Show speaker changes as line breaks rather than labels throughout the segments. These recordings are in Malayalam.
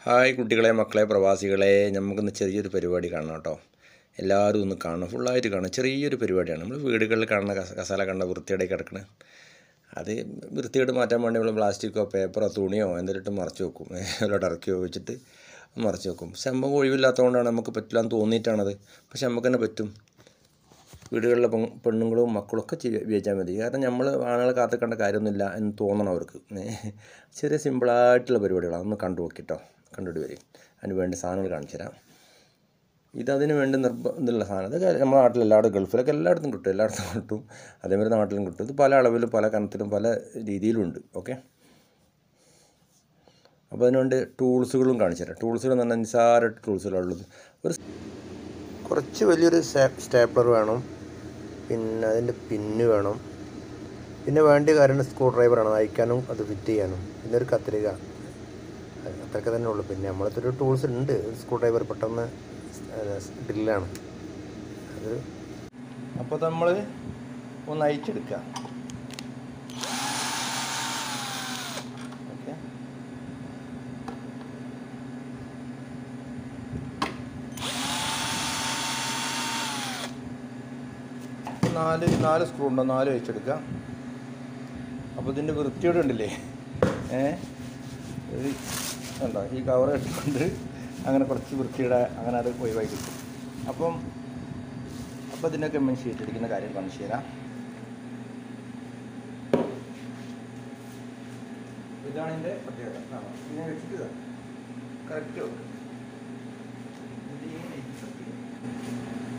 ഹായ് കുട്ടികളെ മക്കളെ പ്രവാസികളെ നമുക്കിന്ന് ചെറിയൊരു പരിപാടി കാണണം കേട്ടോ എല്ലാവരും ഒന്ന് കാണണം ഫുള്ളായിട്ട് കാണണം ചെറിയൊരു പരിപാടിയാണ് നമ്മൾ വീടുകളിൽ കാണുന്ന കസ കസാല കണ്ട വൃത്തിയുടെ കിടക്കണ അത് വൃത്തിയോട് മാറ്റാൻ വേണ്ടി നമ്മൾ പ്ലാസ്റ്റിക്കോ പേപ്പറോ തുണിയോ എന്തെങ്കിലും ഇട്ട് മറച്ച് വെക്കും അതിലോട്ട് ഇറക്കി വെച്ചിട്ട് മറച്ച് വെക്കും സംഭവം ഒഴിവില്ലാത്തതുകൊണ്ടാണ് നമുക്ക് പറ്റില്ല എന്ന് തോന്നിയിട്ടാണത് പക്ഷെ നമുക്ക് തന്നെ പറ്റും വീടുകളിലെ പെൺ- പെണ്ണുങ്ങളും മക്കളൊക്കെ ചെയ്യ- ഉപയോഗിച്ചാൽ മതി കാരണം നമ്മൾ ആണുങ്ങളെ കാത്ത് കണ്ട കാര്യമൊന്നുമില്ല എന്ന് തോന്നണം അവർക്ക് ഏ. ചെറിയ സിമ്പിളായിട്ടുള്ള പരിപാടികളാണ് ഒന്ന് കണ്ടു നോക്കിട്ടോ കണ്ടിട്ട് വരും അതിന് വേണ്ട സാധനങ്ങൾ കാണിച്ചു തരാം ഇതതിന് വേണ്ടി നിർബന്ധമുള്ള സാധനം ഇതൊക്കെ നമ്മുടെ നാട്ടിൽ എല്ലായിടത്തും ഗൾഫിലൊക്കെ എല്ലായിടത്തും കിട്ടും എല്ലായിടത്തും കിട്ടും അതേമാതിരി നാട്ടിലും കിട്ടും ഇത് പല അളവിലും പല കനത്തിലും പല രീതിയിലും ഉണ്ട് ഓക്കെ അപ്പോൾ അതിനുവേണ്ടി ടൂൾസുകളും കാണിച്ചു തരാം ടൂൾസുകൾ എന്ന് പറഞ്ഞാൽ നിസ്സാര ടൂൾസുകളുള്ളത് ഒരു
കുറച്ച് വലിയൊരു സ്റ്റേപ്ലർ വേണം പിന്നെ അതിൻ്റെ പിന്ന് വേണം പിന്നെ വേണ്ട കാര്യം സ്ക്രൂ ഡ്രൈവറാണ് അയക്കാനും അത് ഫിറ്റ് ചെയ്യാനും പിന്നെ ഒരു കത്രിക അത് അത്രയൊക്കെ തന്നെ ഉള്ളൂ പിന്നെ നമ്മളത്തൊരു ടൂൾസ് ഉണ്ട് സ്ക്രൂ ഡ്രൈവർ പെട്ടെന്ന് ഡ്രില്ലാണ് അത്
അപ്പോൾ നമ്മൾ ഒന്ന് അയച്ചെടുക്കുക ഓക്കെ നാല് നാല് സ്ക്രൂ ഉണ്ടോ നാല് അയച്ചെടുക്കുക അപ്പോൾ ഇതിൻ്റെ വൃത്തിയോടെ ഉണ്ടല്ലേ ഏ ഇത് ഉണ്ടോ ഈ കവർ എടുത്തുകൊണ്ട് അങ്ങനെ കുറച്ച് വൃത്തിയുടെ അങ്ങനെ അത് ഒഴിവായി കിട്ടും അപ്പം അപ്പോൾ ഇതിനൊക്കെ നമ്മൾ ഷീറ്റ് അടിക്കുന്ന കാര്യം കാണിച്ചു തരാം ഇതാണ് എൻ്റെ പ്രത്യേകത കാണാം ഇതിനെ വെച്ചിട്ട് കറക്റ്റ് വെക്കും ഇത് ഇങ്ങനെ ഇരിക്കും.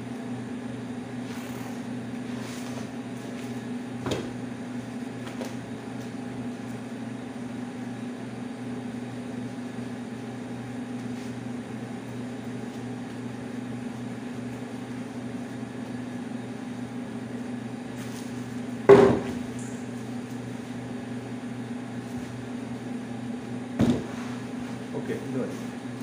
ഓക്കെ ഇത് മതി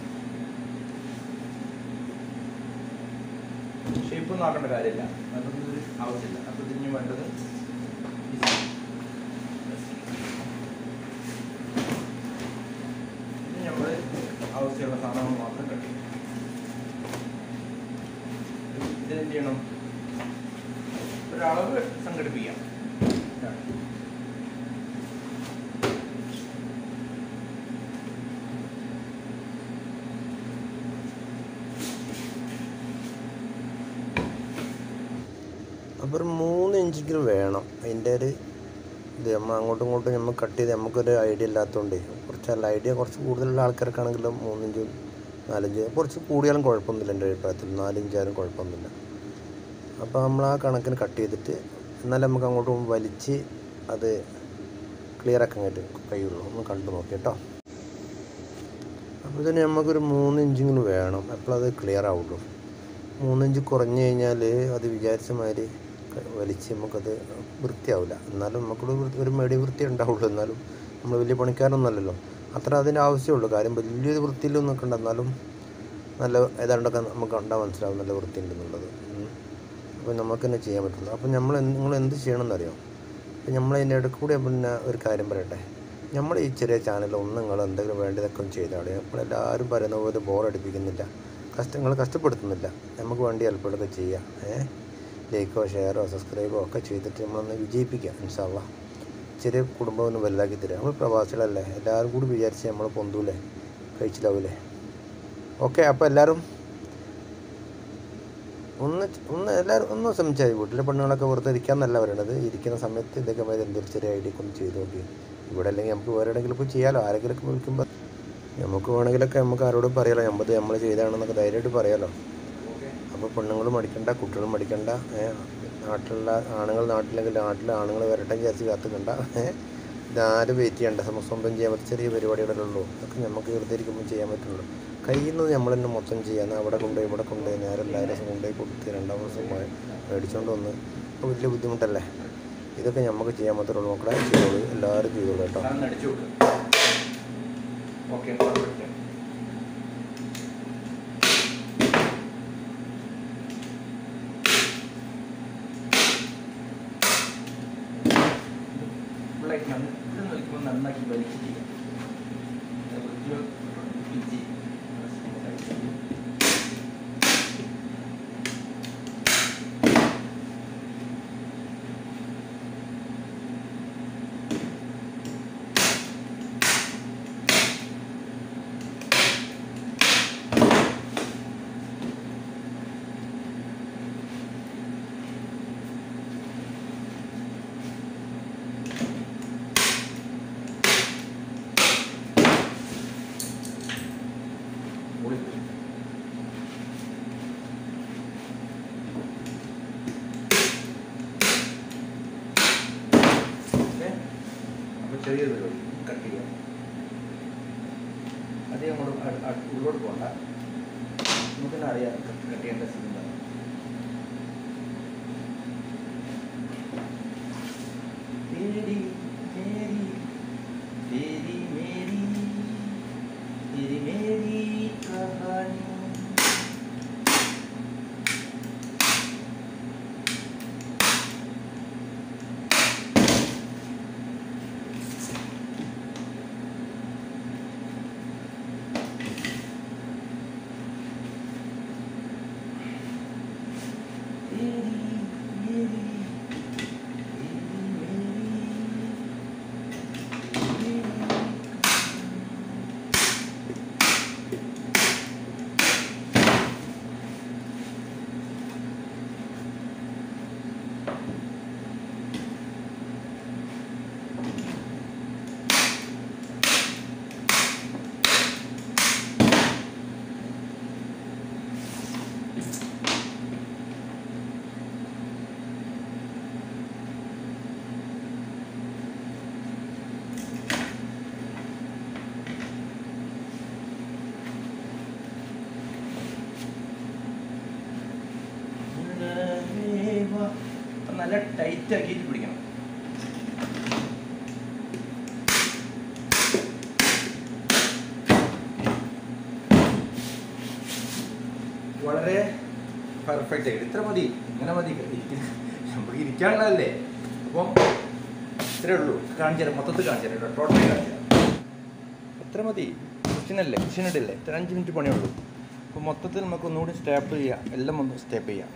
ഷേപ്പ് ഒന്നും ആക്കേണ്ട കാര്യമില്ല അതൊന്നും ഒരു ആവശ്യമില്ല അപ്പോൾ ഇതിന് വേണ്ടത് ഇത് നമ്മൾ ആവശ്യമുള്ള സാധനങ്ങൾ മാത്രം കട്ട് ചെയ്യും ഇതിനെന്ത് ചെയ്യണം ഒരളവ് സംഘടിപ്പിക്കാം ഇതാണ്.
അപ്പോൾ ഒരു മൂന്ന് ഇഞ്ചെങ്കിലും വേണം അതിൻ്റെ ഒരു ഇത് നമ്മൾ അങ്ങോട്ടും ഇങ്ങോട്ടും നമ്മൾ കട്ട് ചെയ്ത് നമുക്കൊരു ഐഡിയ ഇല്ലാത്തതുകൊണ്ട് കുറച്ച് അല്ല ഐഡിയ കുറച്ച് കൂടുതലുള്ള ആൾക്കാർക്കാണെങ്കിലും മൂന്നിഞ്ച് നാലഞ്ച് കുറച്ച് കൂടിയാലും കുഴപ്പമൊന്നുമില്ല എൻ്റെ അഭിപ്രായത്തിൽ നാലിഞ്ചായാലും കുഴപ്പമൊന്നുമില്ല അപ്പോൾ നമ്മൾ ആ കണക്കിന് കട്ട് ചെയ്തിട്ട് എന്നാലും നമുക്ക് അങ്ങോട്ടും ഇങ്ങോട്ടും വലിച്ച് അത് ക്ലിയർ ആക്കാൻ കഴിയും കഴിയുള്ളൂ ഒന്ന് കണ്ടു നോക്കി കേട്ടോ അപ്പോൾ ഇതിന് നമുക്കൊരു മൂന്ന് ഇഞ്ചെങ്കിലും വേണം അപ്പോഴത് ക്ലിയർ ആവുള്ളൂ മൂന്നിഞ്ച് കുറഞ്ഞു കഴിഞ്ഞാൽ അത് വിചാരിച്ച മാതിരി ക- വലിച്ച് നമുക്കത് വൃത്തിയാവില്ല എന്നാലും നമുക്കൊരു വൃത്തി- ഒരു മെടി വൃത്തി ഉണ്ടാവുള്ളൂ എന്നാലും നമ്മൾ വലിയ പണിക്കാരൊന്നുമല്ലല്ലോ അത്ര അതിൻ്റെ ആവശ്യമുള്ളൂ കാര്യം വലിയൊരു വൃത്തിയിലൊന്നും നിൽക്കണ്ട എന്നാലും നല്ല ഏതാണ്ടൊക്കെ നമുക്ക് കണ്ടാൽ മനസ്സിലാവും നല്ല വൃത്തി ഉണ്ടെന്നുള്ളത് ഉം. അപ്പോൾ നമുക്ക് തന്നെ ചെയ്യാൻ പറ്റുള്ളൂ അപ്പോൾ നമ്മൾ നിങ്ങൾ എന്ത് ചെയ്യണമെന്നറിയോ അപ്പോൾ നമ്മൾ അതിൻ്റെ ഇടയ്ക്ക് കൂടെ പിന്നെ ഒരു കാര്യം പറയട്ടെ നമ്മൾ ഈ ചെറിയ ചാനൽ ഒന്നും നിങ്ങൾ എന്തെങ്കിലും വേണ്ടതൊക്കെ ഒന്ന് ചെയ്താടെ നമ്മളെല്ലാവരും പറയുന്ന പോലെ ബോറടിപ്പിക്കുന്നില്ല കഷ്ട നിങ്ങൾ കഷ്ടപ്പെടുത്തുന്നില്ല നമുക്ക് വേണ്ടി അല്പമൊക്കെ ചെയ്യാം ഏ ലൈക്കോ ഷെയറോ സബ്സ്ക്രൈബോ ഒക്കെ ചെയ്തിട്ട് നമ്മളൊന്ന് വിജയിപ്പിക്കാം ഇൻഷാല്ല ചെറിയ കുടുംബം ഒന്ന് വലുതാക്കി തരാം നമ്മൾ പ്രവാസികളല്ലേ എല്ലാവരും കൂടി വിചാരിച്ച് നമ്മൾ പൊന്തൂലേ കഴിച്ചിലാവൂലേ ഓക്കെ അപ്പോൾ എല്ലാവരും ഒന്ന് ച- ഒന്ന് എല്ലാവരും ഒന്ന് ശ്രമിച്ചാൽ വീട്ടിലെ പെണ്ണുങ്ങളൊക്കെ വെറുതെ ഇരിക്കാന്നല്ല പറയണത് ഇരിക്കുന്ന സമയത്ത് ഇതൊക്കെ മതി എന്തൊരു ചെറിയ ഐഡിയ ഒക്കെ ഒന്ന് ചെയ്ത് നോക്കി ഇവിടെ അല്ലെങ്കിൽ നമുക്ക് വേറെ എവിടെയെങ്കിലും പോയി ചെയ്യാലോ ആരെങ്കിലുമൊക്കെ വിളിക്കുമ്പോൾ നമുക്ക് വേണമെങ്കിലൊക്കെ നമുക്ക് ആരോടും പറയാലോ നമ്മത് നമ്മൾ ചെയ്താണെന്നൊക്കെ ധൈര്യമായിട്ട് പറയാലോ അപ്പോൾ പെണ്ണുങ്ങളും മടിക്കണ്ട കുട്ടികളും മടിക്കണ്ട ഏ, നാട്ടിലുള്ള ആണുങ്ങൾ നാട്ടിലെങ്കിൽ നാട്ടിലെ ആണുങ്ങൾ വരട്ടെ വിചാരിച്ച് കാത്തുക്കണ്ട ഏഹ് ഇതാരും വെയിറ്റ് ചെയ്യണ്ട നമുക്ക് സ്വന്തം ചെയ്യാൻ പറ്റുന്ന ചെറിയ പരിപാടികളല്ലേ ഉള്ളൂ അതൊക്കെ നമുക്ക് വെറുതെ ഇരിക്കുമ്പോൾ ചെയ്യാൻ പറ്റുള്ളൂ കയ്യിൽ നിന്ന് നമ്മൾ തന്നെ മൊത്തം ചെയ്യാൻ അവിടെ കൊണ്ടുപോയി ഇവിടെ കൊണ്ടുപോയി നേരെ എല്ലാ ദിവസം കൊണ്ടുപോയി കൊടുത്ത് രണ്ടാം ദിവസം മേ- മേടിച്ചോണ്ട് വന്ന് അപ്പോൾ വലിയ ബുദ്ധിമുട്ടല്ലേ ഇതൊക്കെ നമുക്ക് ചെയ്യാൻ മാത്രമേ ഉള്ളൂ മക്കളെ ചെയ്തോളൂ എല്ലാവരും ചെയ്തോളൂ കേട്ടോ
അതൊന്ന് അടിച്ചു കൊടുക്കുക ഓക്കെ പെർഫെക്റ്റ് ഫുള്ളായിട്ട് നന്നാക്കി ഇത് നോക്കുമ്പോൾ നന്നാക്കി വലിച്ച് ചെയ്യാം ഇഞ്ചി പൊളി ഓക്കെ അപ്പോൾ ചെറിയൊരു പരിപാടി കട്ട് ചെയ്യാം അധികം അങ്ങോട്ട് അ- അ- ഉള്ളോട്ട് പോകണ്ട നമുക്ക് തന്നെ അറിയാം കട്ട് കട്ട് ചെയ്യേണ്ട സ്ഥിതി എന്താണ് तेरी मेरी तेरी मेरी तेरी मेरी कहानी तेरी मेरी तेरी मेरी നല്ല ടൈറ്റ് ആക്കിയിട്ട് പിടിക്കണം വളരെ പെർഫെക്റ്റ് ആയിട്ട് ഇത്ര മതി ഇങ്ങനെ മതി ഇരിക്കുന്ന- നമുക്ക് ഇരിക്കാനുള്ളതല്ലേ അപ്പം ഇത്രേ ഉള്ളൂ കാണിച്ചു തരാം മൊത്തത്തിൽ കാണിച്ചു തരാം ടോട്ടലി കാണിച്ചു തരാം എത്ര മതി ക്വസ്റ്റ്യനല്ലേ ക്വസ്റ്റ്യൻ ഇടല്ലേ ഇത്ര അഞ്ച് മിനിറ്റ് പണിയുള്ളൂ അപ്പോൾ മൊത്തത്തിൽ നമുക്ക് ഒന്നുകൂടി സ്റ്റേപ്പ് ചെയ്യാം എല്ലാം ഒന്ന് സ്റ്റേപ്പ് ചെയ്യാം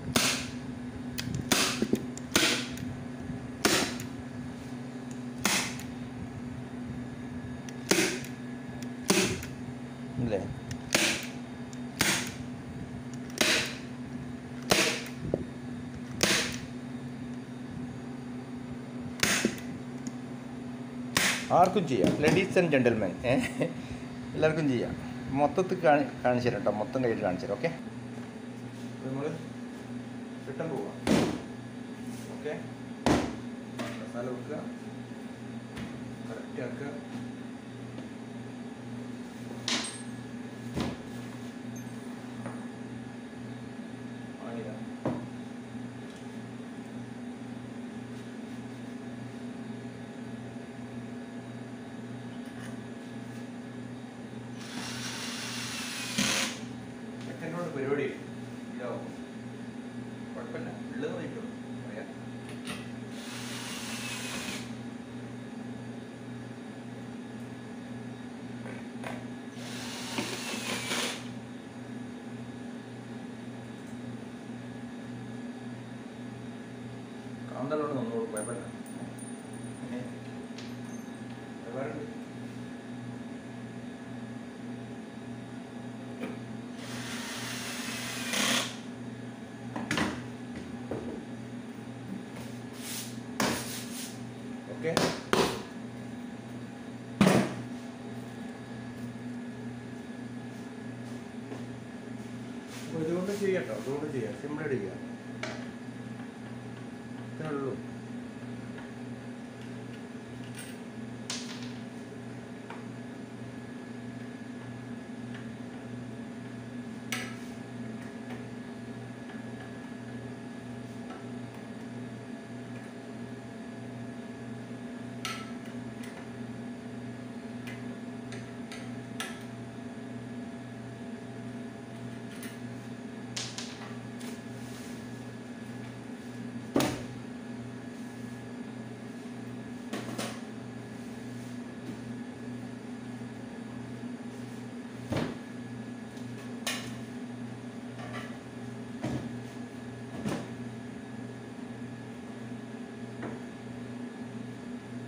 അല്ലേ ആർക്കും ചെയ്യാം ലേഡീസ് ആൻഡ് ജെൻറ്റൽമെൻ എല്ലാവർക്കും ചെയ്യാം മൊത്തത്തിൽ കാണി കാണിച്ചു തരാം കേട്ടോ മൊത്തം കയ്യിൽ കാണിച്ചു തരാം ഓക്കെ നമ്മൾ റിട്ടേൺ പോവാം ഓക്കെ മസാല വെക്കുക കറക്റ്റ് ആക്കുക ആണിതാ സെക്കൻഡോട് പരിപാടി ഇതാവും കുഴപ്പമില്ല ഉള്ളത് വഹിക്കും അറിയാം കാന്തലോട് നിന്നോളൂ കുഴപ്പമില്ല ഏ? വേറെ ഓക്കെ ഇതുകൊണ്ട് ചെയ്യട്ടോ ഇതുകൊണ്ട് ചെയ്യാം സിമ്പിൾ ചെയ്യാം ഇത്രേ ഉള്ളൂ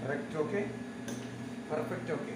കറക്റ്റ് ഓക്കെ പെർഫെക്റ്റ് ഓക്കെ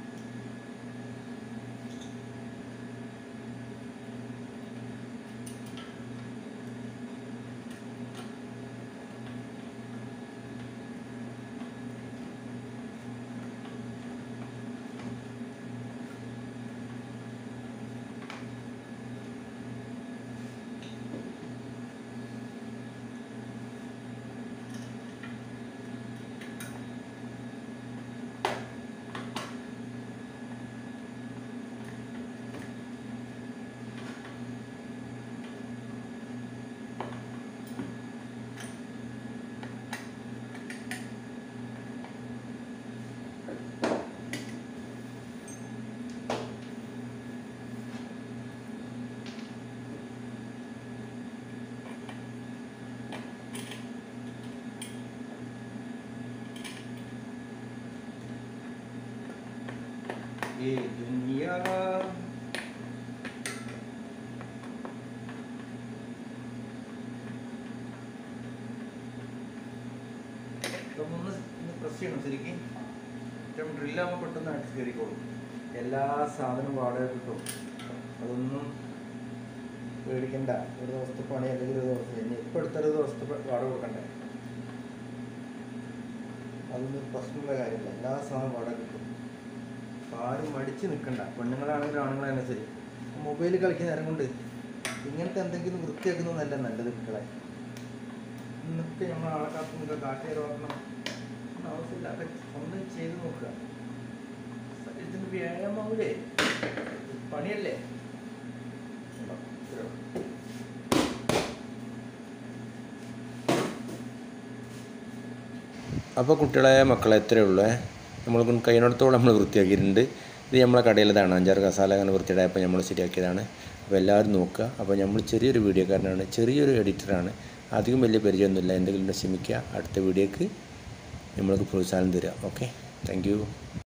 ये दुनिया ഇതൊന്ന് ഒന്ന് പ്രസ് ചെയ്യണം ശരിക്കും ഏറ്റവും ഡ്രില്ലാകുമ്പോൾ പെട്ടെന്ന് അടിച്ച് കയറിക്കോളും എല്ലാ സാധനവും വാടക കിട്ടും അതൊന്നും പേടിക്കണ്ട ഒരു ദിവസത്തെ പണി അല്ലെങ്കിൽ ഒരു ദിവസം ഇനി ഇപ്പം എടുത്തൊരു ദിവസത്തെ പ- വാടക കൊടുക്കണ്ടേ അതൊന്നും പ്രശ്നമുള്ള കാര്യമില്ല എല്ലാ സാധനവും വാടക കിട്ടും അപ്പൊ ആരും മടിച്ച് നിൽക്കണ്ട പെണ്ണുങ്ങളാണെങ്കിലും ആണുങ്ങളാണെങ്കിലും ശരി മൊബൈൽ കളിക്കുന്ന നേരം കൊണ്ട് ഇങ്ങനത്തെ എന്തെങ്കിലും വൃത്തിയാക്കുന്നതല്ല നല്ലത് കുട്ടികളെ ഇന്നൊക്കെ നമ്മൾ ആളെ കാത്തു നിൽക്കുക കാട്ടിൽ ഓർക്കണം ആവശ്യമില്ല അതൊക്കെ സ്വന്തം ചെയ്ത് നോക്കുക ഇതിന് വ്യായാമാവൂലേ പണിയല്ലേ ഉണ്ടോ? ഇത്രയോ? അപ്പോൾ കുട്ടികളെ മക്കളെ എത്രയേ ഉള്ളൂ നമ്മൾ കഴിയുന്നിടത്തോളം നമ്മൾ വൃത്തിയാക്കിയിട്ടുണ്ട് ഇത് നമ്മളെ കടയിലതാണ് അഞ്ചാറ് കസാല അങ്ങനെ വൃത്തിയുണ്ടായപ്പോൾ നമ്മൾ ശരിയാക്കിയതാണ് അപ്പോൾ എല്ലാവരും നോക്കുക അപ്പോൾ നമ്മൾ ചെറിയൊരു വീഡിയോക്കാരനാണ് ചെറിയൊരു എഡിറ്ററാണ് അധികം വലിയ പരിചയമൊന്നുമില്ല എന്തെങ്കിലും ഉണ്ടെങ്കിൽ ക്ഷമിക്കുക അടുത്ത വീഡിയോക്ക് നമ്മൾക്ക് പ്രോത്സാഹനം തരിക ഓക്കെ താങ്ക് യു